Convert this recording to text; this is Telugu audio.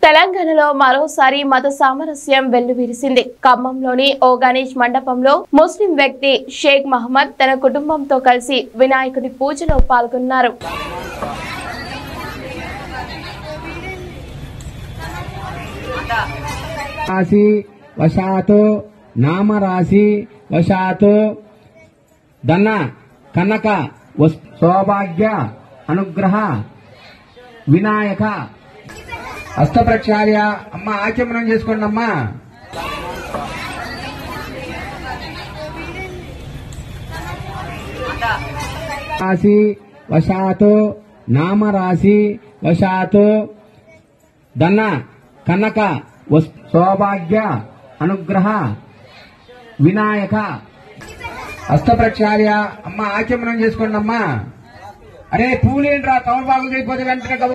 తెలంగాణలో మరోసారి మత సామరస్యం వెల్లువిరిసింది ఖమ్మంలోని ఓ గణేష్ మండపంలో ముస్లిం వ్యక్తి షేక్ మహమ్మద్ తన కుటుంబంతో కలిసి వినాయకుడి పూజలో పాల్గొన్నారు రాశి వశాతు నామరాశి వశాతు ధన కనక వస్- సౌభాగ్య అనుగ్రహ వినాయక అష్టప్రక్షాళ్య అమ్మ ఆచమనం చేసుకోండి అమ్మా రాశి వశాతు నామరాశి వశాతు ధన కనక వస్- సౌభాగ్య అనుగ్రహ వినాయక అష్టప్రక్షాళ్య అమ్మ ఆచమనం చేసుకోండి అమ్మా అరే పూలేంట్రా తమలపాకులు అయిపోతే వెంటనే